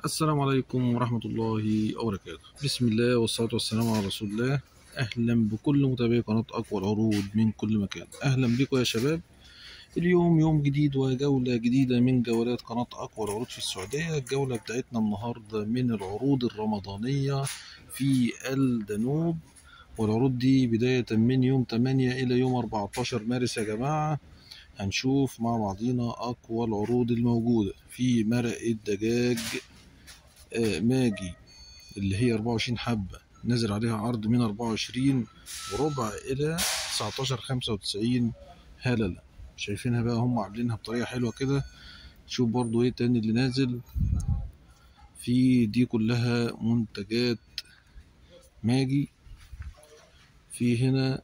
السلام عليكم ورحمة الله وبركاته بسم الله والصلاة والسلام على رسول الله أهلا بكل متابعي قناة أقوى العروض من كل مكان أهلا بكم يا شباب اليوم يوم جديد وجولة جديدة من جولات قناة أقوى العروض في السعودية الجولة بتاعتنا النهاردة من العروض الرمضانية في الدانوب والعروض دي بداية من يوم 8 إلى يوم 14 مارس يا جماعة هنشوف مع بعضينا أقوى العروض الموجودة في مرق الدجاج آه، ماجي اللي هي 24 حبة نازل عليها عرض من 24 وربع إلى 19 95 هللة شايفينها بقى هم عاملينها بطريقة حلوة كده شوف برضو ايه تاني اللي نازل في دي كلها منتجات ماجي في هنا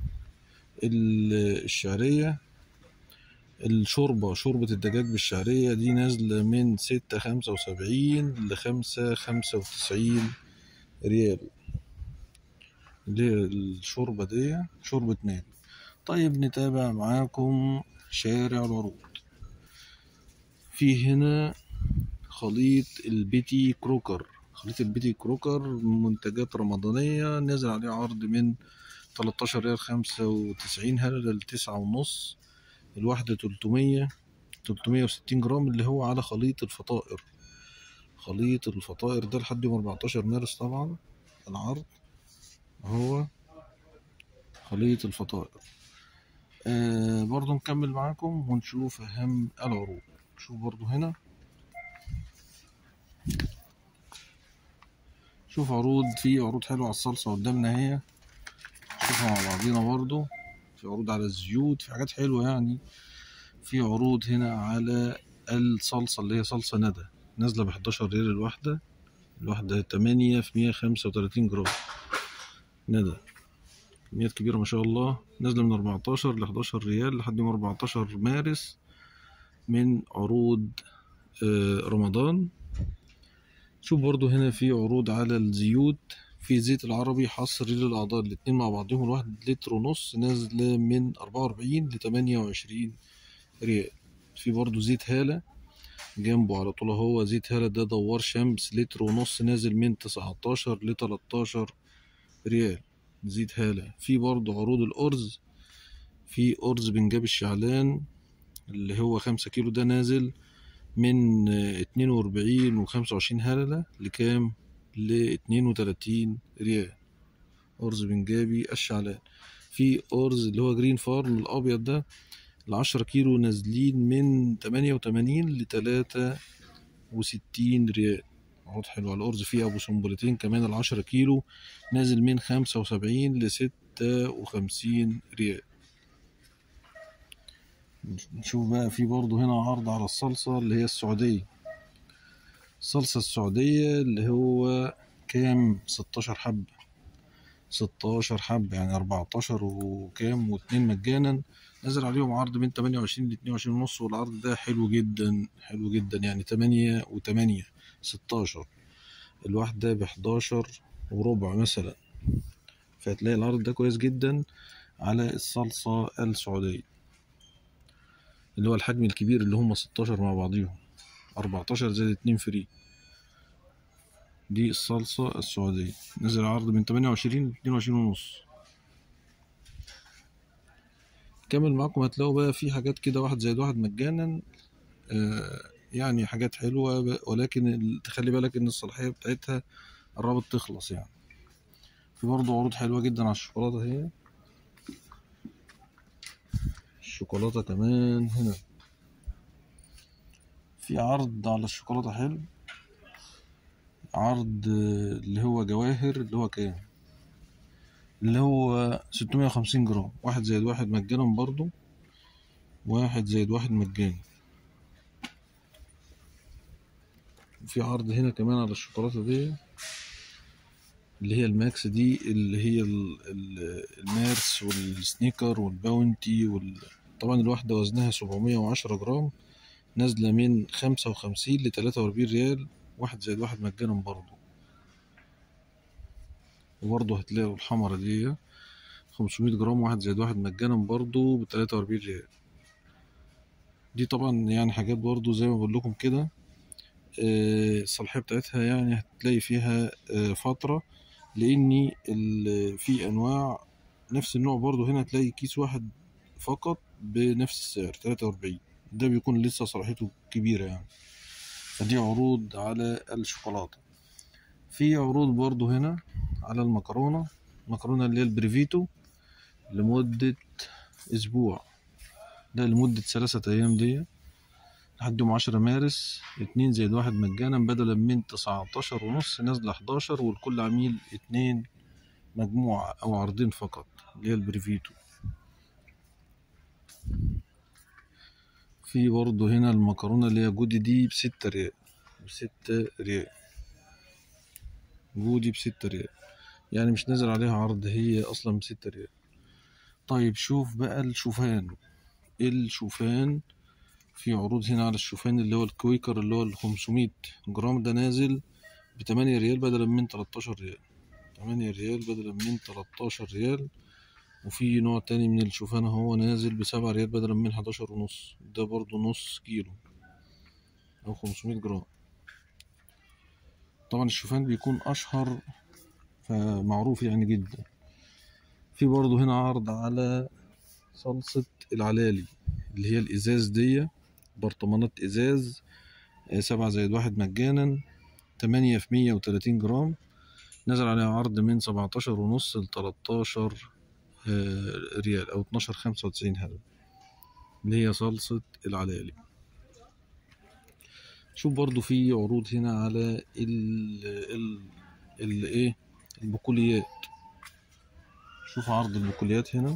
ال- الشعرية الشوربة شوربة الدجاج بالشعرية دي نازلة من ستة خمسة وسبعين لخمسة خمسة وتسعين ريال دي الشوربة دي شوربة ماجي طيب نتابع معاكم شارع العروض في هنا خليط البيتي كروكر خليط البيتي كروكر منتجات رمضانية نازل عليه عرض من 13 ريال 95 هللة لتسعة ونص الواحدة 300 360 جرام اللي هو على خليط الفطائر خليط الفطائر ده لحد يوم 14 مارس طبعا العرض هو خليط الفطائر آه برضو نكمل معاكم ونشوف أهم العروض شوف برضو هنا شوف عروض في عروض حلوة على الصلصة قدامنا اهي شوفها مع بعضينا برضو في عروض على الزيوت في حاجات حلوة يعني في عروض هنا على الصلصة اللي هي صلصة ندى نازلة بحداشر ريال الواحدة الواحدة تمانية في مية خمسة وتلاتين جرام ندى كميات كبيرة ما شاء الله نازلة من أربعتاشر لحداشر ريال لحد يوم أربعتاشر مارس من عروض آه، رمضان شوف برضو هنا في عروض على الزيوت في زيت العربي حصري للأعضاء الاتنين مع بعضهم الواحد لتر ونص نازلة من أربعة وأربعين لتمانية وعشرين ريال في برضو زيت هالة جنبه على طول هو زيت هالة ده دوار شمس لتر ونص نازل من تسعتاشر لتلاتاشر ريال زيت هالة في برضو عروض الأرز في أرز بنجاب الشعلان اللي هو خمسة كيلو ده نازل من اتنين وأربعين وخمسة وعشرين هللة لكام لاتنين وتلاتين ريال أرز بنجابي الشعلان في أرز اللي هو جرين فارم الأبيض ده العشرة كيلو نازلين من تمانية وتمانين لتلاتة وستين ريال عروض حلوة الأرز فيه أبو سنبلتين كمان العشرة كيلو نازل من خمسة وسبعين لستة وخمسين ريال نشوف بقى في برضه هنا عرض على الصلصة اللي هي السعودية الصلصة السعودية اللي هو كام ستاشر حبة ستاشر حبة يعني أربعتاشر وكام واتنين مجانا نزل عليهم عرض من تمانية وعشرين لاتنين وعشرين ونص والعرض ده حلو جدا حلو جدا يعني تمانية وتمانية ستاشر الواحدة بحداشر وربع مثلا فهتلاقي العرض ده كويس جدا على الصلصة السعودية اللي هو الحجم الكبير اللي هم 16 مع بعضيهم 14 زائد 2 فري دي الصلصة السعودية نزل عرض من 28 ل 22 ونص كمل معاكم هتلاقوا بقى في حاجات كده واحد زائد واحد مجانا آه يعني حاجات حلوة ب- ولكن ال- تخلي بالك ان الصلاحية بتاعتها قربت تخلص يعني في برضه عروض حلوة جدا على الشوكولاتة هي الشوكولاتة كمان هنا في عرض على الشوكولاتة حلو عرض آه، اللي هو جواهر اللي هو كام اللي هو ستمية وخمسين جرام واحد زائد واحد مجانا برضو واحد زائد واحد مجاني في عرض هنا كمان على الشوكولاتة دي اللي هي الماكس دي اللي هي ال- ال- المارس والسنيكر والباونتي وال... طبعا الواحدة وزنها سبعمية وعشرة جرام نازلة من خمسة وخمسين لتلاتة وأربعين ريال واحد زائد واحد مجانا برضو وبرضه هتلاقوا الحمرا دي خمسمية جرام واحد زائد واحد مجانا برضو بتلاتة وأربعين ريال دي طبعا يعني حاجات برضو زي ما بقول لكم كده آه، الصلاحية بتاعتها يعني هتلاقي فيها آه، فترة لأني ال- في أنواع نفس النوع برضو هنا تلاقي كيس واحد فقط بنفس السعر 43 ده بيكون لسه صلاحيته كبيرة يعني فدي عروض على الشوكولاتة في عروض برضو هنا على المكرونة المكرونة اللي هي البريفيتو لمدة أسبوع ده لمدة ثلاثة أيام دي لحد يوم عشرة مارس اتنين زائد واحد مجانا بدلا من تسعتاشر ونص نازلة حداشر والكل عميل اتنين مجموعة أو عرضين فقط اللي هي البريفيتو في برضه هنا المكرونة اللي هي جودي دي بستة ريال بستة ريال جودي بستة ريال يعني مش نازل عليها عرض هي أصلا بستة ريال طيب شوف بقى الشوفان الشوفان في عروض هنا على الشوفان اللي هو الكويكر اللي هو الخمسمية جرام ده نازل بتمانية ريال بدلا من تلاتاشر ريال تمانية ريال بدلا من تلاتاشر ريال وفي نوع تاني من الشوفان هو نازل بسبعة ريال بدلا من حداشر ونص ده برضو نص كيلو أو خمسمية جرام طبعا الشوفان بيكون أشهر فمعروف يعني جدا في برضو هنا عرض على صلصة العلالي اللي هي الإزاز دي برطمانات إزاز آه، سبعة زائد واحد مجانا تمانية في مية وتلاتين جرام نزل عليها عرض من سبعتاشر ونص لتلاتاشر آه، ريال أو اتناشر خمسة وتسعين هلل اللي هي صلصة العلالي شوف برضو في عروض هنا على ال ال ال ايه البقوليات شوف عرض البقوليات هنا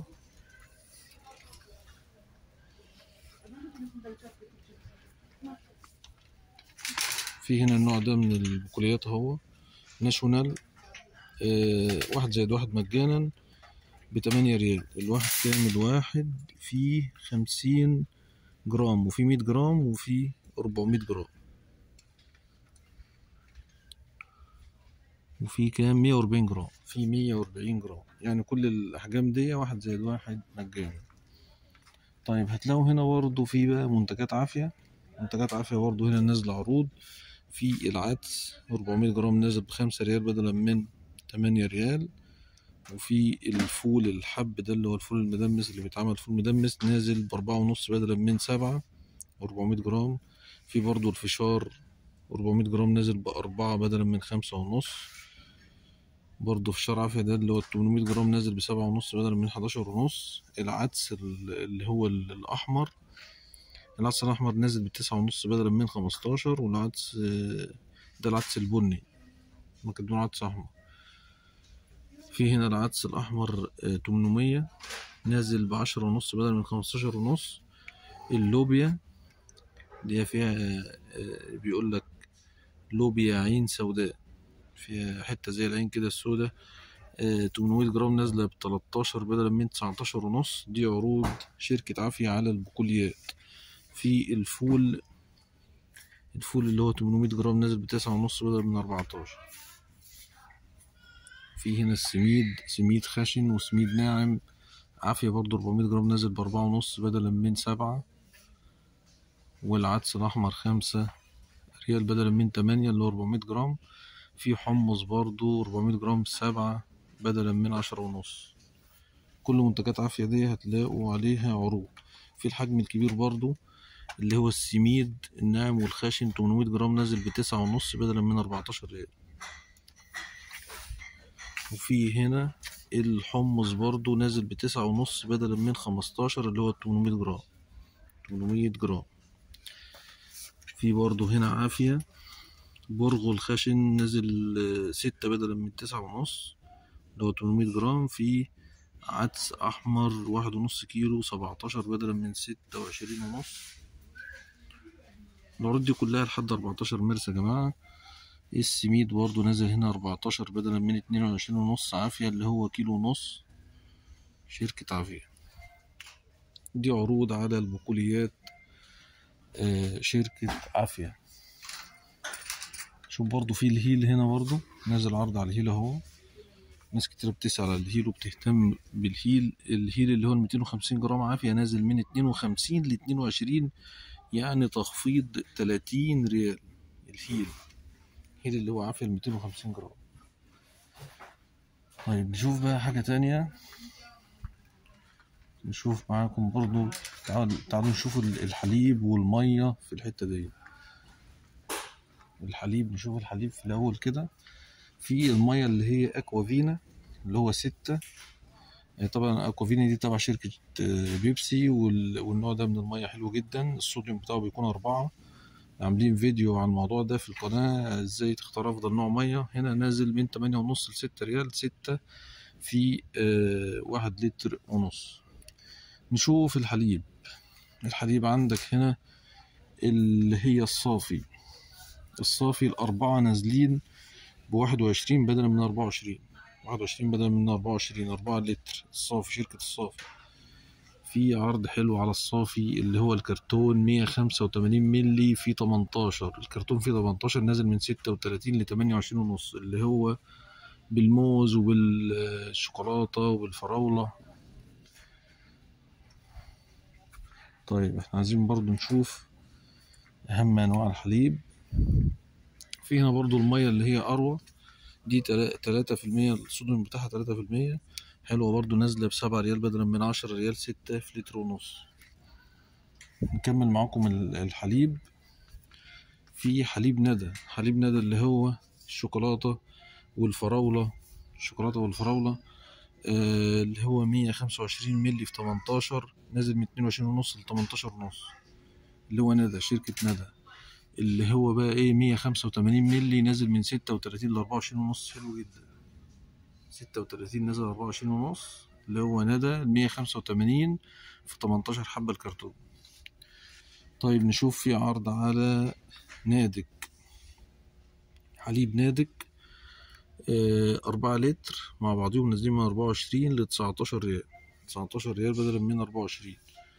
في هنا النوع ده من البقوليات اهو ناشونال آه واحد زائد واحد مجانا بتمانية ريال الواحد كامل واحد فيه خمسين جرام وفي مية جرام وفي أربعمية جرام وفي كام مية وأربعين جرام في مية وأربعين جرام يعني كل الأحجام دي واحد زائد واحد مجانا طيب هتلاقوا هنا برضه في بقى منتجات عافية منتجات عافية برضه هنا نازلة عروض في العدس 400 جرام نازل بخمسة ريال بدلا من تمانية ريال وفي الفول الحب ده اللي هو الفول المدمس اللي بيتعمل فول مدمس نازل بأربعة ونص بدلا من سبعة وأربعمية جرام في برضه الفشار 400 جرام نازل بأربعة بدلا من خمسة ونص برضه فشار عافية ده اللي هو 800 جرام نازل بسبعة ونص بدلا من حداشر ونص العدس ال- اللي هو ال- الأحمر العدس الأحمر نازل بتسعة ونص بدلا من خمستاشر والعدس آه، ده العدس البني مكدون عدس أحمر في هنا العدس الأحمر تمنمية نازل بعشرة ونص بدل من خمستاشر ونص اللوبيا اللي هي فيها آه، بيقول لك لوبيا عين سوداء فيها حتة زي العين كده السوداء تمنمية جرام نازلة بتلاتاشر بدلا من تسعتاشر ونص دي عروض شركة عافية على البقوليات في الفول الفول اللي هو 800 جرام نازل بتسعة ونص بدل من أربعتاشر في هنا السميد سميد خشن وسميد ناعم عافية برضو 400 جرام نازل بأربعة ونص بدلا من سبعة والعدس الأحمر خمسة ريال بدلا من تمانية اللي هو 400 جرام في حمص برضو 400 جرام بسبعة بدلا من عشرة ونص كل منتجات عافية دي هتلاقوا عليها عروض في الحجم الكبير برضو اللي هو السميد الناعم والخشن 800 جرام نازل بتسعة ونص بدلا من 14 ريال وفي هنا الحمص برضو نازل بتسعة ونص بدلا من 15 اللي هو 800 جرام 800 جرام في برضو هنا عافية برغل الخشن نازل آه، ستة بدلا من تسعة ونص اللي هو 800 جرام في عدس أحمر واحد ونص كيلو سبعتاشر بدلا من ستة وعشرين ونص العروض دي كلها لحد 14 مارس يا جماعة السميد برضه نازل هنا 14 بدلا من 22 ونص عافية اللي هو كيلو ونص شركة عافية دي عروض على البقوليات آه، شركة عافية شوف برضه في الهيل هنا برضه نازل عرض على الهيل اهو ناس كتير بتسأل على الهيل وبتهتم بالهيل الهيل اللي هو ال 250 جرام عافية نازل من 52 ل 22 يعني تخفيض 30 ريال الهيل الهيل اللي هو عافية 250 جرام طيب نشوف بقى حاجة تانية نشوف معاكم برضو تعالوا تعالوا نشوف ال- الحليب والمية في الحتة دي الحليب نشوف الحليب في الأول كده في المية اللي هي أكوافينا اللي هو ستة آه، طبعا أكوافينا دي تبع شركة آه، بيبسي وال- والنوع ده من المية حلو جدا الصوديوم بتاعه بيكون أربعة عاملين فيديو عن الموضوع ده في القناة ازاي تختار أفضل نوع مية هنا نازل من تمانية ونص لستة ريال ستة في آه، واحد لتر ونص نشوف الحليب الحليب عندك هنا اللي هي الصافي الصافي الأربعة نازلين بواحد وعشرين بدلا من أربعة وعشرين واحد وعشرين بدلا من أربعة وعشرين أربعة لتر الصافي شركة الصافي في عرض حلو على الصافي اللي هو الكرتون مية خمسة وتمانين ملي في تمنتاشر الكرتون فيه تمنتاشر نازل من ستة وتلاتين لتمانية وعشرين ونص اللي هو بالموز وبالشوكولاتة وبالفراولة طيب احنا عايزين برضو نشوف أهم أنواع الحليب في هنا برضو المية اللي هي أروى دي تلا- تلاتة في المية الصوديوم بتاعها تلاتة في المية حلوة برضو نازلة بسبعة ريال بدلا من عشرة ريال ستة في لتر ونص نكمل معاكم ال- الحليب في حليب ندى حليب ندى اللي هو الشوكولاتة والفراولة الشوكولاتة والفراولة آه اللي هو مية خمسة وعشرين ملي في تمنتاشر نازل من اتنين وعشرين ونص لتمنتاشر ونص اللي هو ندى شركة ندى اللي هو بقى ايه مية خمسة وتمانين ملي نازل من ستة وتلاتين لأربعة وعشرين ونص حلو جدا ستة وتلاتين نازل أربعة وعشرين ونص اللي هو ندى مية خمسة وتمانين في تمنتاشر حبة الكرتون طيب نشوف في عرض على نادك حليب نادك آه، أربعة لتر مع بعضهم نازلين من أربعة وعشرين لتسعتاشر ريال تسعتاشر ريال بدلا من أربعة وعشرين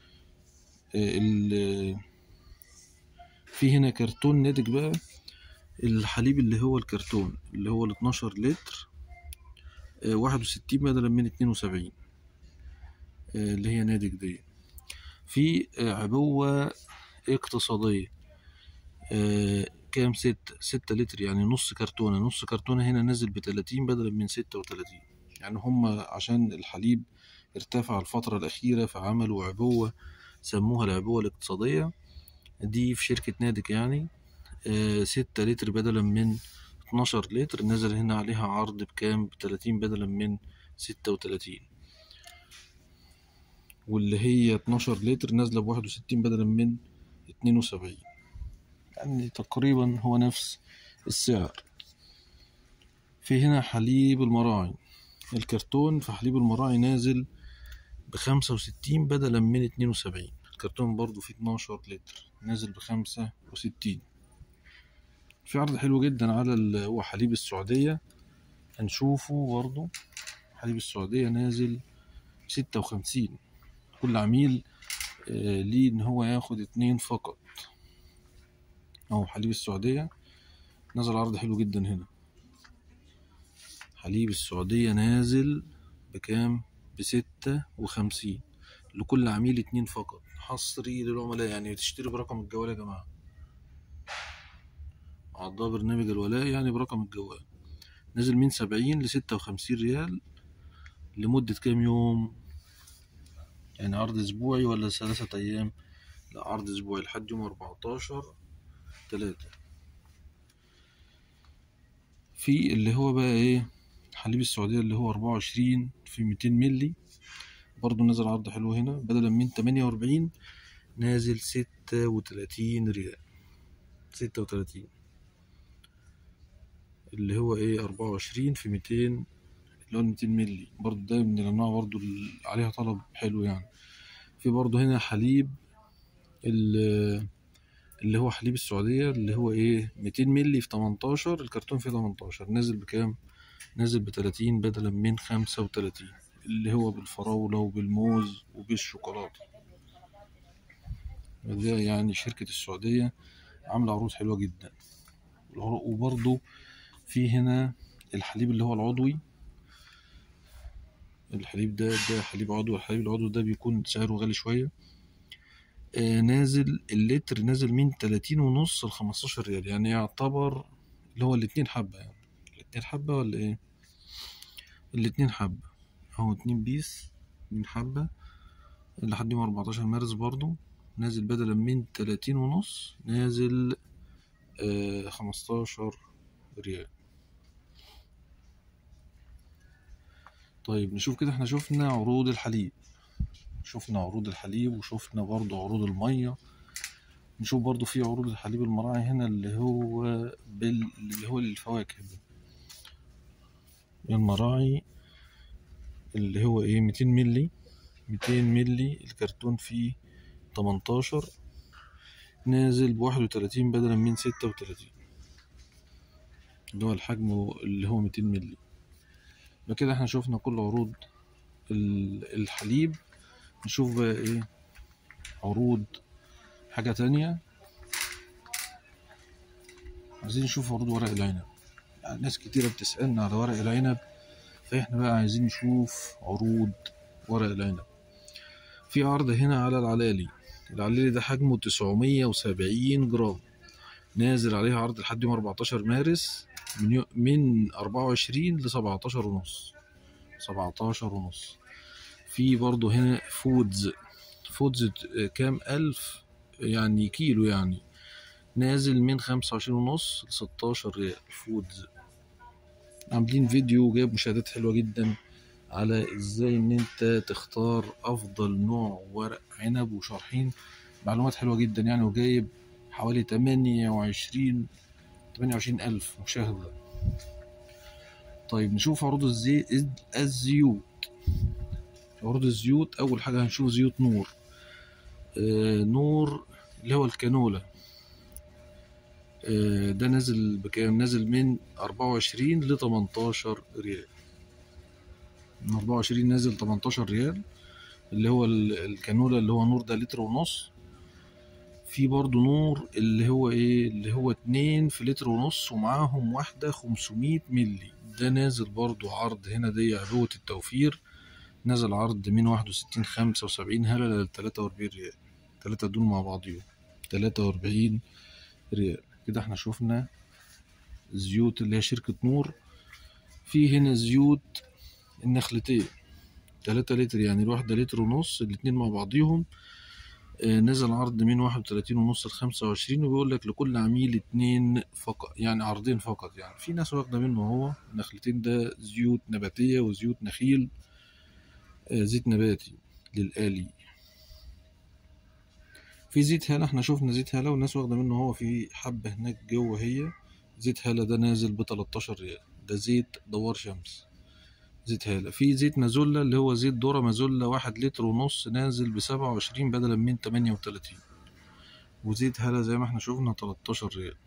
في هنا كرتون نادك بقى الحليب اللي هو الكرتون اللي هو الاتناشر لتر واحد وستين بدلا من اتنين وسبعين اللي هي نادك دي في آه، عبوة اقتصادية آه، كام ستة ستة لتر يعني نص كرتونة نص كرتونة هنا نازل بتلاتين بدلا من ستة وتلاتين يعني هم عشان الحليب ارتفع الفترة الأخيرة فعملوا عبوة سموها العبوة الاقتصادية دي في شركة نادك يعني آه، ستة لتر بدلا من اتناشر لتر نزل هنا عليها عرض بكام بتلاتين بدلا من ستة وتلاتين واللي هي اتناشر لتر نازلة بواحد وستين بدلا من اتنين وسبعين يعني تقريبا هو نفس السعر في هنا حليب المراعي الكرتون في حليب المراعي نازل بخمسة وستين بدلا من اتنين وسبعين الكرتون برضو فيه اتناشر لتر نازل بخمسة وستين في عرض حلو جدا على ال- هو حليب السعودية هنشوفه برضو حليب السعودية نازل ستة وخمسين كل عميل آه، ليه إن هو ياخد اتنين فقط أهو حليب السعودية نزل عرض حلو جدا هنا حليب السعودية نازل بكام بستة وخمسين لكل عميل اتنين فقط حصري للعملاء يعني تشتري برقم الجوال يا جماعة أعضاء برنامج الولاء يعني برقم الجوال نزل من سبعين لستة وخمسين ريال لمدة كام يوم يعني عرض أسبوعي ولا ثلاثة أيام لا عرض أسبوعي لحد يوم أربعتاشر تلاتة في اللي هو بقى إيه حليب السعودية اللي هو أربعة وعشرين في ميتين ملي برضو نزل عرض حلو هنا بدلا من تمانية وأربعين نازل ستة وتلاتين ريال ستة وتلاتين اللي هو ايه أربعة وعشرين في ميتين اللي هو الميتين ملي برضو ده من الأنواع برضو اللي عليها طلب حلو يعني في برضو هنا حليب ال- اللي هو حليب السعودية اللي هو ايه ميتين ملي في تمنتاشر الكرتون فيه تمنتاشر نازل بكام نازل بتلاتين بدلا من خمسة وتلاتين اللي هو بالفراولة وبالموز وبالشوكولاتة ده يعني شركة السعودية عاملة عروض حلوة جدا والعروض- وبرضو في هنا الحليب اللي هو العضوي الحليب ده ده حليب عضوي الحليب العضوي ده بيكون سعره غالي شوية آه نازل اللتر نازل من تلاتين ونص لخمستاشر ريال يعني يعتبر اللي هو الاتنين حبة يعني الاتنين حبة ولا ايه الاتنين حبة اهو اتنين بيس اتنين حبة لحد يوم اربعتاشر مارس برضو نازل بدلا من تلاتين ونص نازل آه خمستاشر ريال طيب نشوف كده احنا شفنا عروض الحليب شفنا عروض الحليب وشفنا برضو عروض المية نشوف برضو في عروض الحليب المراعي هنا اللي هو بال... اللي هو الفواكه ده المراعي اللي هو ايه ميتين ملي ميتين ملي الكرتون فيه تمنتاشر نازل بواحد وتلاتين بدلا من ستة وتلاتين اللي هو الحجم اللي هو ميتين ملي يبقى كده احنا شفنا كل عروض ال- الحليب نشوف بقى ايه عروض حاجة تانية عايزين نشوف عروض ورق العنب يعني ناس كتيرة بتسألنا على ورق العنب فاحنا بقى عايزين نشوف عروض ورق العنب في عرض هنا على العلالي العلالي ده حجمه تسعمية وسبعين جرام نازل عليه عرض لحد يوم 14 مارس من يو... من 24 ل 17 ونص 17 ونص في برضه هنا فودز فودز كام ألف يعني كيلو يعني نازل من 25 ونص ل 16 ريال فودز عاملين فيديو جايب مشاهدات حلوة جدا على ازاي ان انت تختار افضل نوع ورق عنب وشارحين معلومات حلوة جدا يعني وجايب حوالي 28 28 ألف مشاهدة طيب نشوف عروض الزيت الزيوت عروض الزيوت أول حاجة هنشوف زيوت نور آه نور اللي هو الكانولا آه ده نازل بكام نازل من أربعة وعشرين لتمنتاشر ريال من أربعة وعشرين نازل تمنتاشر ريال اللي هو ال- الكانولا اللي هو نور ده لتر ونص في برضو نور اللي هو ايه اللي هو اتنين في لتر ونص ومعاهم واحدة خمسمية ملي ده نازل برضو عرض هنا دي عبوة التوفير نزل عرض من واحد وستين خمسة وسبعين هللة لتلاتة وأربعين ريال تلاتة دول مع بعضيهم تلاتة وأربعين ريال كده احنا شفنا زيوت اللي هي شركة نور في هنا زيوت النخلتين تلاتة لتر يعني الواحدة لتر ونص الاتنين مع بعضيهم آه، نزل عرض من واحد وتلاتين ونص لخمسة وعشرين وبيقول لك لكل عميل اتنين فقط يعني عرضين فقط يعني في ناس واخدة منه هو النخلتين ده زيوت نباتية وزيوت نخيل آه، زيت نباتي للآلي في زيت هالة احنا شفنا زيت هالة والناس واخدة منه هو في حبة هناك جوه هي زيت هالة ده نازل بتلاتاشر ريال ده زيت دوار شمس زيت هالة في زيت مازولا اللي هو زيت ذرة مازولا واحد لتر ونص نازل بسبعة وعشرين بدلا من تمانية وتلاتين وزيت هالة زي ما احنا شفنا تلاتاشر ريال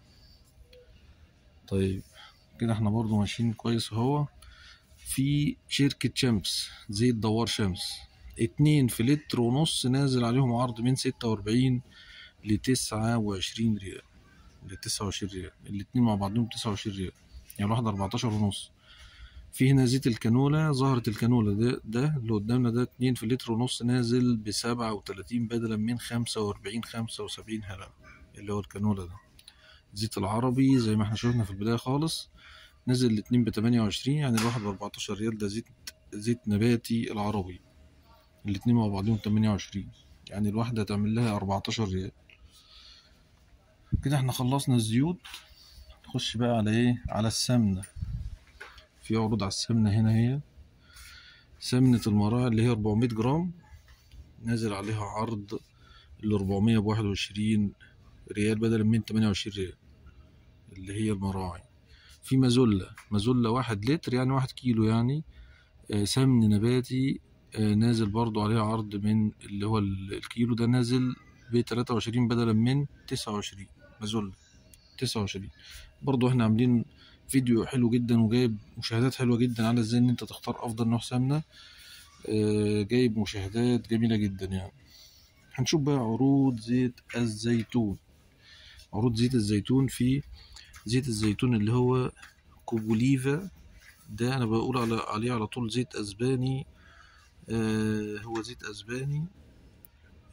طيب كده احنا برضو ماشيين كويس اهو في شركة شمس زيت دوار شمس اتنين في لتر ونص نازل عليهم عرض من ستة وأربعين لتسعة وعشرين ريال لتسعة وعشرين ريال الاتنين مع بعضهم تسعة وعشرين ريال يعني الواحد أربعتاشر ونص في هنا زيت الكانولا زهرة الكانولا ده ده اللي قدامنا ده اتنين في لتر ونص نازل بسبعة وتلاتين بدلا من خمسة وأربعين خمسة وسبعين هللة اللي هو الكانولا ده زيت العربي زي ما احنا شفنا في البداية خالص نزل الاتنين بتمانية وعشرين يعني الواحد بأربعتاشر ريال ده زيت زيت نباتي العربي الاتنين مع بعضهم تمانية وعشرين يعني الواحدة تعمل لها أربعتاشر ريال كده احنا خلصنا الزيوت نخش بقى على ايه على السمنة في عروض على السمنة هنا هي سمنة المراعي اللي هي 400 جرام نازل عليها عرض ال 400 بواحد وعشرين ريال بدلا من 28 ريال اللي هي المراعي في مازولا مازولا واحد لتر يعني واحد كيلو يعني آه، سمن نباتي آه، نازل برضو عليها عرض من اللي هو ال- الكيلو ده نازل ب 23 بدلا من 29 مازولا 29 برضو احنا عاملين فيديو حلو جدا وجايب مشاهدات حلوة جدا على ازاي ان انت تختار افضل نوع سمنة آه، جايب مشاهدات جميلة جدا يعني هنشوف بقى عروض زيت الزيتون عروض زيت الزيتون في زيت الزيتون اللي هو كوبوليفا ده انا بقول على عليه على طول زيت اسباني آه هو زيت اسباني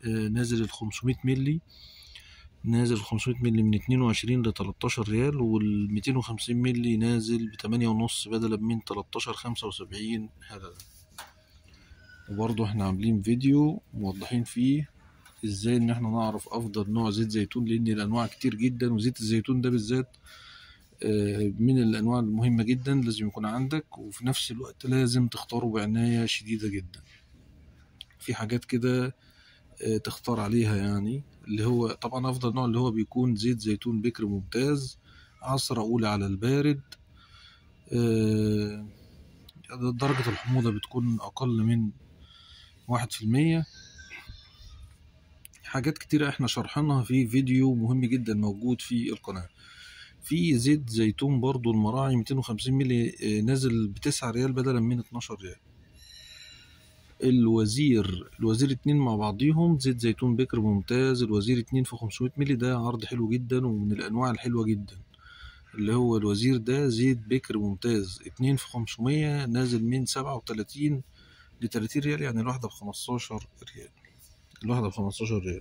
آه، نازل ال 500 ملي نازل 500 ملي من 22 ل 13 ريال وال 250 ملي نازل ب 8 ونص بدلا من 13 75 هذا وبرضه احنا عاملين فيديو موضحين فيه ازاي ان احنا نعرف افضل نوع زيت زيتون لان الانواع كتير جدا وزيت الزيتون ده بالذات آه، من الانواع المهمة جدا لازم يكون عندك وفي نفس الوقت لازم تختاره بعناية شديدة جدا في حاجات كده آه، تختار عليها يعني اللي هو طبعا افضل نوع اللي هو بيكون زيت زيتون بكر ممتاز عصرة اولى على البارد آه، درجة الحموضة بتكون اقل من واحد في المية حاجات كتيرة احنا شرحناها في فيديو مهم جدا موجود في القناة في زيت زيتون برضو المراعي 250 ملي آه، نازل بتسعة ريال بدلا من 12 ريال الوزير الوزير اتنين مع بعضيهم زيت زيتون بكر ممتاز الوزير اتنين في 500 ملي ده عرض حلو جدا ومن الانواع الحلوة جدا اللي هو الوزير ده زيت بكر ممتاز اتنين في 500 نازل من 37 ل 30 ريال يعني الواحدة بخمستاشر ريال الواحدة بخمستاشر ريال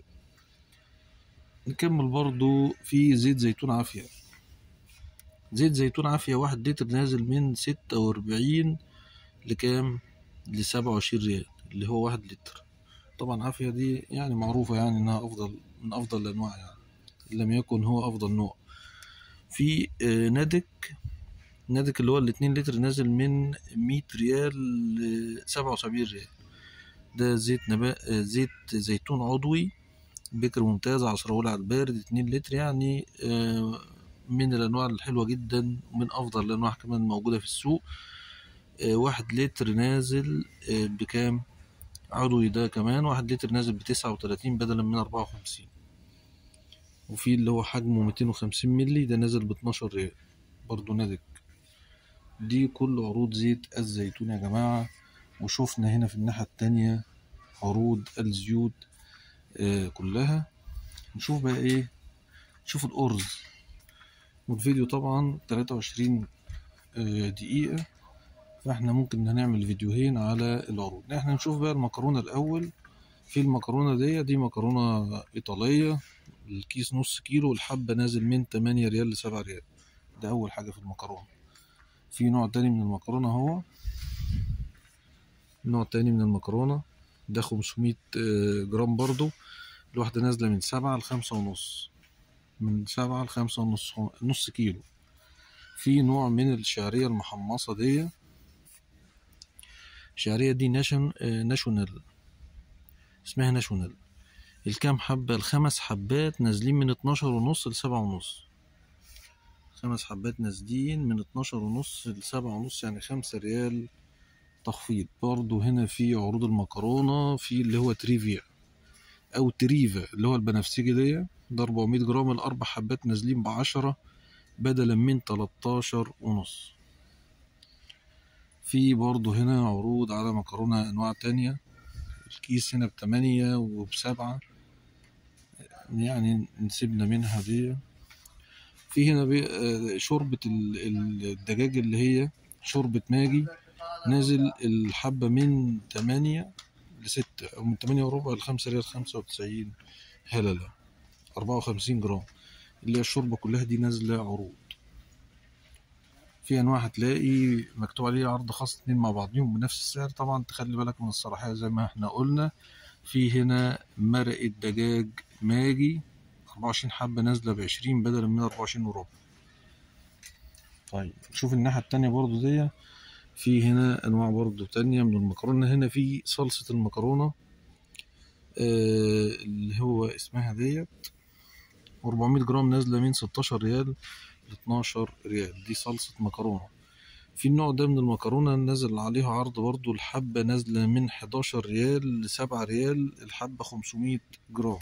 نكمل برضو في زيت زيتون عافية زيت زيتون عافية واحد لتر نازل من ستة وأربعين لكام لسبعة وعشرين ريال اللي هو واحد لتر طبعا عافية دي يعني معروفة يعني إنها أفضل من أفضل الأنواع يعني إن لم يكن هو أفضل نوع في آه، نادك نادك اللي هو الاتنين لتر نازل من مية ريال لسبعة وسبعين ريال ده زيت نبات زيت زيتون عضوي بكر ممتاز عصرة أولى على البارد اتنين لتر يعني آه، من الأنواع الحلوة جدا ومن أفضل الأنواع كمان موجودة في السوق آه، واحد لتر نازل آه، بكام عضوي ده كمان واحد لتر نازل بتسعة وتلاتين بدلا من أربعة وخمسين وفي اللي هو حجمه ميتين وخمسين ملي ده نازل باتناشر ريال برضو نادك دي كل عروض زيت الزيتون يا جماعة وشوفنا هنا في الناحية التانية عروض الزيوت آه كلها نشوف بقى ايه نشوف الأرز والفيديو طبعا تلاتة وعشرين دقيقة فاحنا ممكن هنعمل فيديوهين على العروض احنا نشوف بقى المكرونة الأول في المكرونة دي دي مكرونة إيطالية الكيس نص كيلو الحبة نازل من تمانية ريال لسبعة ريال ده أول حاجة في المكرونة في نوع تاني من المكرونة هو نوع تاني من المكرونة ده 500 جرام برضو الواحدة نازلة من سبعة لخمسة ونص من سبعة لخمسة ونص نص كيلو في نوع من الشعرية المحمصة دي الشعرية دي ناشن ناشونال اسمها ناشونال الكام حبة الخمس حبات نازلين من اتناشر ونص لسبعة ونص خمس حبات نازلين من اتناشر ونص لسبعة ونص يعني خمسة ريال تخفيض برضو هنا في عروض المكرونة في اللي هو تريفيا أو تريفا اللي هو البنفسجي دي ده 400 جرام الأربع حبات نازلين بعشرة بدلا من تلاتاشر ونص في برضو هنا عروض على مكرونة أنواع تانية الكيس هنا بتمانية وبسبعة يعني نسيبنا منها دي في هنا بي شوربة الدجاج اللي هي شوربة ماجي نازل الحبة من تمانية لستة أو من تمانية وربع لخمسة ريال خمسة وتسعين هللة أربعة وخمسين جرام اللي هي الشوربة كلها دي نازلة عروض في أنواع هتلاقي مكتوب عليه عرض خاص اتنين مع بعضهم بنفس السعر طبعا تخلي بالك من الصلاحية زي ما احنا قلنا في هنا مرقة دجاج ماجي أربعة وعشرين حبة نازلة بعشرين بدلا من أربعة وعشرين وربع طيب نشوف الناحية التانية برضو دي في هنا أنواع برضو تانية من المكرونة هنا في صلصة المكرونة آه اللي هو اسمها ديت 400 جرام نازلة من 16 ريال ل 12 ريال دي صلصة مكرونة في النوع ده من المكرونة نازل عليها عرض برضو الحبة نازلة من 11 ريال لسبعة ريال الحبة 500 جرام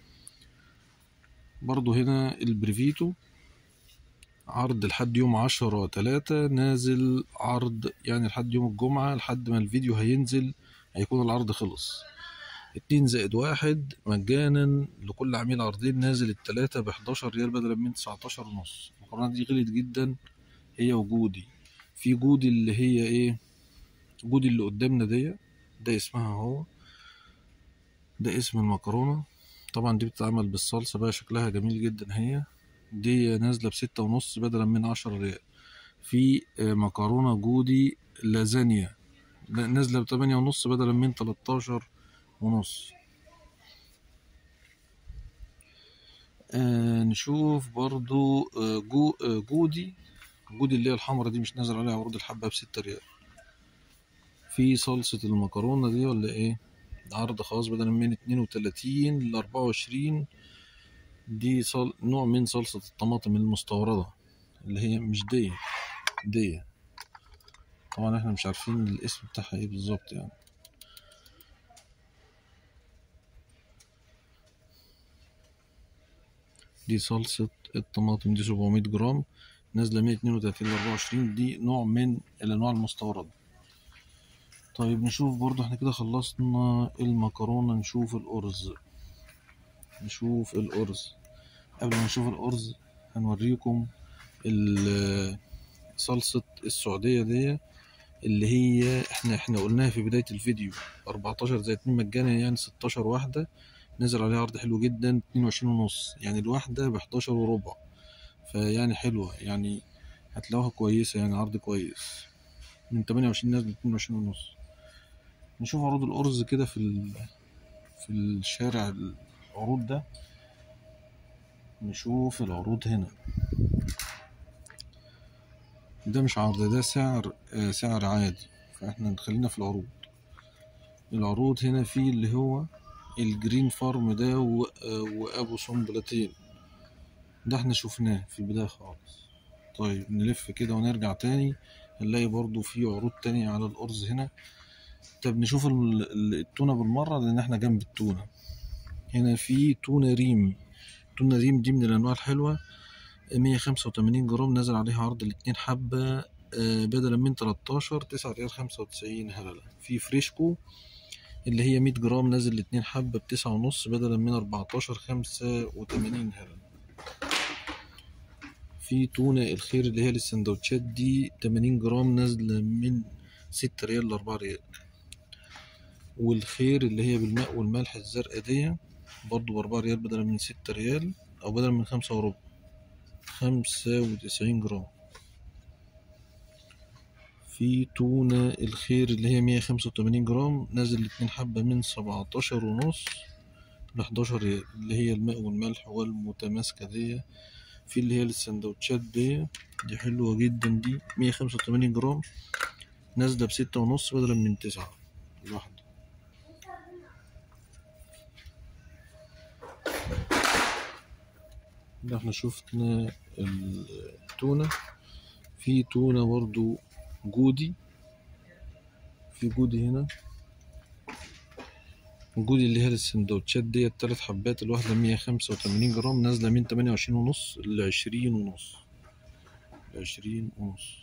برضو هنا البريفيتو عرض لحد يوم عشرة تلاتة نازل عرض يعني لحد يوم الجمعة لحد ما الفيديو هينزل هيكون العرض خلص اتنين زائد واحد مجانا لكل عميل عرضين نازل التلاتة بحداشر ريال بدلا من تسعتاشر ونص المكرونة دي غلت جدا هي وجودي في جودي اللي هي ايه جودي اللي قدامنا دي ده اسمها هو ده اسم المكرونة طبعا دي بتتعمل بالصلصة بقى شكلها جميل جدا هي دي نازلة بستة ونص بدلا من عشرة ريال في آه، مكرونة جودي لازانيا لا- نازلة بتمانية ونص بدلا من تلاتاشر ونص آه نشوف برضو آه جو آه جودي جودي اللي هي الحمرا دي مش نازل عليها عروض الحبة بستة ريال في صلصة المكرونة دي ولا ايه عرض خاص بدلا من اتنين وتلاتين لأربعة وعشرين دي صل... نوع من صلصة الطماطم المستوردة اللي هي مش دي دي طبعا احنا مش عارفين الاسم بتاعها ايه بالظبط يعني دي صلصة الطماطم دي 700 جرام نازلة 132 ل 24 دي نوع من الأنواع المستوردة طيب نشوف برضو احنا كده خلصنا المكرونة نشوف الأرز نشوف الأرز قبل ما نشوف الأرز هنوريكم ال- صلصة السعودية دي اللي هي احنا احنا قلناها في بداية الفيديو 14 زي اتنين مجانا يعني 16 واحدة نزل عليها عرض حلو جدا 22 ونص يعني الواحدة ب 11 وربع فيعني حلوة يعني هتلاقوها كويسة يعني عرض كويس من 28 نازل 22 ونص نشوف عروض الأرز كده في ال... في الشارع العروض ده نشوف العروض هنا ده مش عرض ده سعر آه، سعر عادي فاحنا نخلينا في العروض العروض هنا في اللي هو الجرين فارم ده و... آه، وابو سنبلتين ده احنا شفناه في البداية خالص طيب نلف كده ونرجع تاني نلاقي برضو في عروض تانية على الأرز هنا طب نشوف ال- ال- التونة بالمرة لأن احنا جنب التونة هنا في تونة ريم تونة ريم دي من الأنواع الحلوة 185 جرام نزل عليها عرض الاتنين حبة آه، بدلا من 13 9 ريال 95 هللة في فريشكو اللي هي 100 جرام نازل الاتنين حبة بتسعة ونص بدلا من 14 85 هللة في تونة الخير اللي هي للسندوتشات دي 80 جرام نازلة من 6 ريال لأربعة ريال والخير اللي هي بالماء والملح الزرقاء دي برضو بأربعة ريال بدلا من ستة ريال أو بدلا من خمسة وربع خمسة وتسعين جرام في تونة الخير اللي هي مية خمسة وتمانين جرام نازل الاتنين حبة من سبعتاشر ونص لحداشر ريال اللي هي الماء والملح والمتماسكة دي في اللي هي السندوتشات دي دي حلوة جدا دي مية خمسة وتمانين جرام نازلة بستة ونص بدلا من تسعة الواحدة ده احنا شفنا التونة في تونة برضو جودي في جودي هنا جودي اللي هي السندوتشات ديت تلات حبات الواحدة مية خمسة وتمانين جرام نازلة من تمانية وعشرين ونص لعشرين ونص لعشرين ونص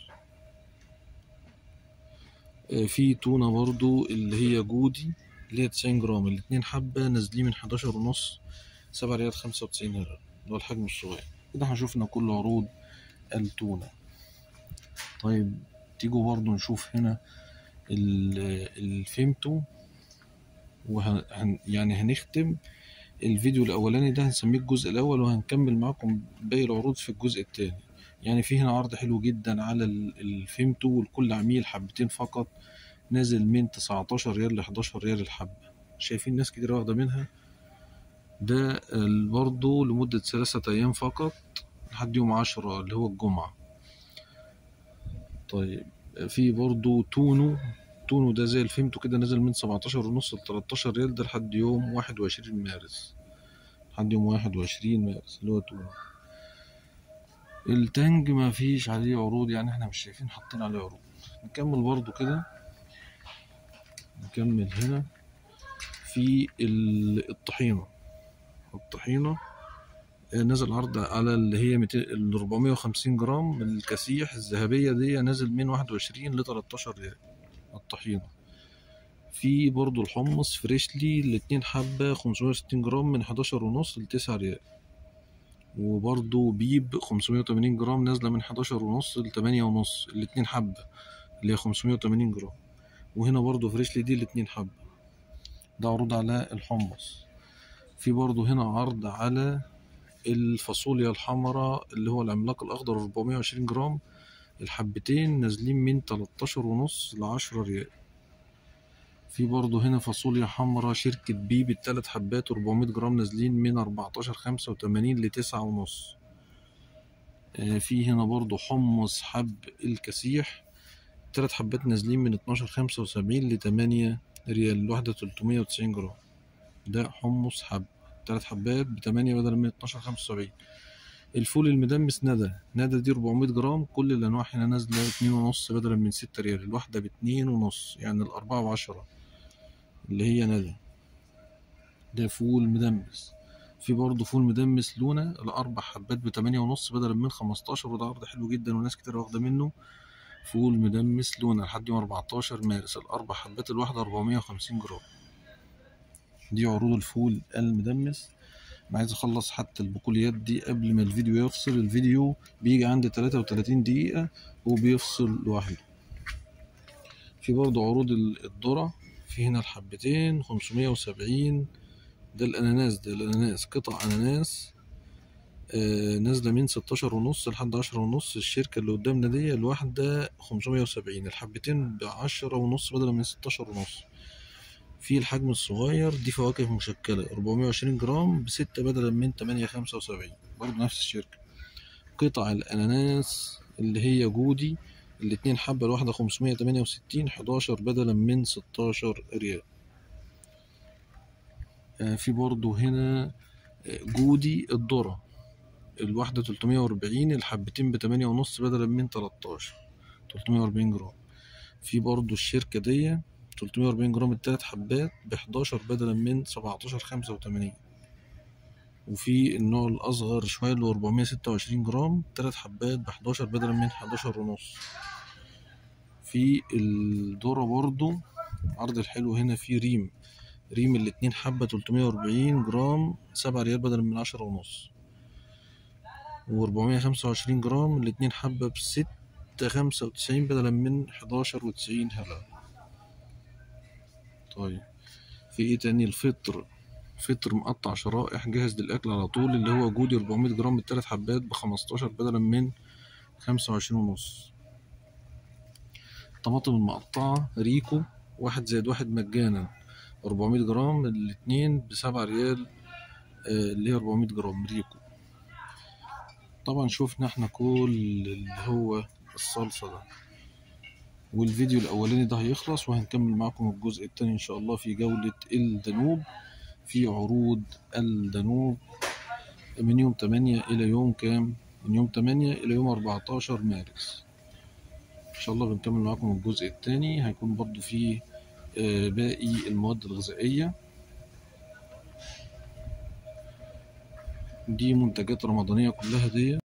آه، في تونة برضو اللي هي جودي اللي هي تسعين جرام الاتنين حبة نازلين من حداشر ونص سبعة ريال خمسة وتسعين هلل اللي هو الحجم الصغير كده احنا شفنا كل عروض التونة طيب تيجوا برضو نشوف هنا ال- الفيمتو وهن هن- يعني هنختم الفيديو الأولاني ده هنسميه الجزء الأول وهنكمل معاكم باقي العروض في الجزء التاني يعني في هنا عرض حلو جدا على ال- الفيمتو ولكل عميل حبتين فقط نازل من 19 ريال ل 11 ريال الحبة شايفين ناس كتير واخدة منها ده ال- برضه لمدة ثلاثة أيام فقط لحد يوم عشرة اللي هو الجمعة طيب في برضه تونو تونو ده زي الفيمتو كده نزل من 17 ونص ل 13 ريال ده لحد يوم 21 مارس لحد يوم 21 مارس اللي هو تونو التانج ما فيش عليه عروض يعني احنا مش شايفين حاطين عليه عروض نكمل برضو كده نكمل هنا في ال- الطحينة الطحينة آه، نزل عرض على اللي هي 200 ال 450 جرام الكسيح الذهبية دي نازل من 21 ل 13 ريال الطحينة في برضو الحمص فريشلي الاتنين حبة 560 جرام من 11 ونص ل 9 ريال وبرضو بيب 580 جرام نازلة من 11 ونص ل 8 ونص الاتنين حبة اللي هي 580 جرام وهنا برضو فريشلي دي الاتنين حبة ده عروض على الحمص في برضو هنا عرض على الفاصوليا الحمراء اللي هو العملاق الأخضر 420 جرام الحبتين نازلين من 13 ونص لعشرة ريال في برضو هنا فاصوليا حمراء شركة بي بالتلات حبات 400 جرام نازلين من 14 خمسة وتمانين لتسعة ونص آه، في هنا برضو حمص حب الكسيح تلات حبات نازلين من 12 خمسة وسبعين لتمانية ريال الواحدة 390 جرام ده حمص حب تلات حبات بتمانية بدل من 12 خمسة وسبعين الفول المدمس ندى ندى دي 400 جرام كل الأنواع هنا نازلة اتنين ونص بدلا من ستة ريال الواحدة باتنين ونص يعني الأربعة بعشرة اللي هي ندى ده فول مدمس في برضه فول مدمس لونة الأربع حبات بتمانية ونص بدلا من خمستاشر وده عرض حلو جدا وناس كتير واخدة منه فول مدمس لونة لحد يوم أربعتاشر مارس الأربع حبات الواحدة أربعمية وخمسين جرام دي عروض الفول المدمس انا عايز اخلص حتى البقوليات دي قبل ما الفيديو يفصل الفيديو بيجي عند 33 دقيقة وبيفصل لوحده في برضه عروض ال- الذرة في هنا الحبتين 570 ده الأناناس ده الأناناس قطع أناناس آه نازلة من 16 ونص لحد 10 ونص الشركة اللي قدامنا دي الواحدة 570 الحبتين بعشرة ونص بدلا من 16 ونص في الحجم الصغير دي فواكه مشكلة 420 جرام بستة بدلا من 875 برضه نفس الشركة قطع الأناناس اللي هي جودي الاتنين حبة الواحدة 568 11 بدلا من 16 ريال آه، في برضه هنا آه، جودي الذرة الواحدة 340 الحبتين بتمانية ونص بدلا من 13 340 جرام في برضه الشركة دي 340 جرام التلات حبات ب 11 بدلا من 17 85 وفي النوع الأصغر شوية اللي هو 426 جرام تلات حبات ب 11 بدلا من 11 ونص في الذرة برضو عرض الحلو هنا في ريم ريم الاتنين حبة 340 جرام سبعة ريال بدلا من عشرة ونص وأربعمية خمسة وعشرين جرام الاتنين حبة بستة خمسة وتسعين بدلا من حداشر وتسعين هلا طيب في ايه تاني الفطر فطر مقطع شرائح جاهز للأكل على طول اللي هو جودي 400 جرام بالتلات حبات بخمستاشر بدلا من خمسة وعشرين ونص الطماطم المقطعة ريكو واحد زائد واحد مجانا 400 جرام الاتنين بسبعة ريال آه، اللي هي 400 جرام ريكو طبعا شوفنا احنا كل اللي هو الصلصة ده والفيديو الأولاني ده هيخلص وهنكمل معكم الجزء التاني إن شاء الله في جولة الدانوب في عروض الدانوب من يوم 8 إلى يوم كام؟ من يوم 8 إلى يوم 14 مارس إن شاء الله بنكمل معكم الجزء التاني هيكون برضو فيه آه، باقي المواد الغذائية دي منتجات رمضانية كلها دي